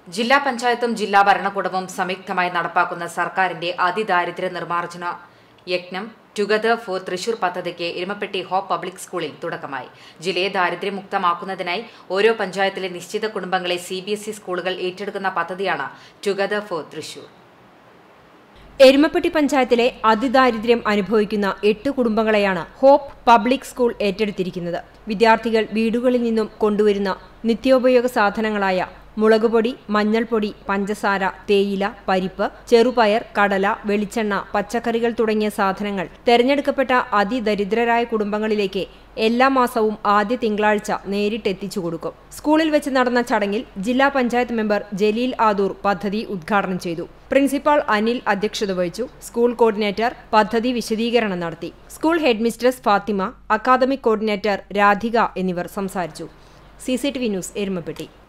ജില്ലാ പഞ്ചായത്തും ജില്ലാ ഭരണകൂടവും സംയുക്തമായി നടപ്പാക്കുന്ന സർക്കാരിന്റെ അതിദാരിദ്ര്യ നിർമ്മാർജ്ജന യജ്ഞം ടുഗദർ ഫോർ തൃശൂർ പദ്ധതിക്ക് എരുമപ്പെട്ടി ഹോപ്പ് പബ്ലിക് സ്കൂളിൽ തുടക്കമായി ജില്ലയെ ദാരിദ്ര്യമുക്തമാക്കുന്നതിനായി ഓരോ പഞ്ചായത്തിലെ നിശ്ചിത കുടുംബങ്ങളെ സി ബി എസ് ഇ സ്കൂളുകൾ ഏറ്റെടുക്കുന്ന പദ്ധതിയാണ് ടുഗദർ ഫോർ തൃശൂർ എരുമപ്പെട്ടി പഞ്ചായത്തിലെ അതിദാരിദ്ര്യം അനുഭവിക്കുന്ന എട്ട് കുടുംബങ്ങളെയാണ് ഹോപ്പ് പബ്ലിക് സ്കൂൾ ഏറ്റെടുത്തിരിക്കുന്നത് വിദ്യാർത്ഥികൾ വീടുകളിൽ നിന്നും കൊണ്ടുവരുന്ന നിത്യോപയോഗ സാധനങ്ങളായ മുളകുപൊടി മഞ്ഞൾപ്പൊടി പഞ്ചസാര തേയില പരിപ്പ് ചെറുപയർ കടല വെളിച്ചെണ്ണ പച്ചക്കറികൾ തുടങ്ങിയ സാധനങ്ങൾ തെരഞ്ഞെടുക്കപ്പെട്ട അതിദരിദ്രരായ കുടുംബങ്ങളിലേക്ക് എല്ലാ മാസവും ആദ്യ തിങ്കളാഴ്ച നേരിട്ടെത്തിച്ചു കൊടുക്കും സ്കൂളിൽ വെച്ച് നടന്ന ചടങ്ങിൽ ജില്ലാ പഞ്ചായത്ത് മെമ്പർ ജലീൽ ആദൂർ പദ്ധതി ഉദ്ഘാടനം ചെയ്തു പ്രിൻസിപ്പാൾ അനിൽ അധ്യക്ഷത വഹിച്ചു സ്കൂൾ കോർഡിനേറ്റർ പദ്ധതി വിശദീകരണം നടത്തി school headmistress Fathima academic coordinator Radhika എന്നിവർ സംസാരിച്ചു സി ന്യൂസ് എരുമപ്പെട്ടി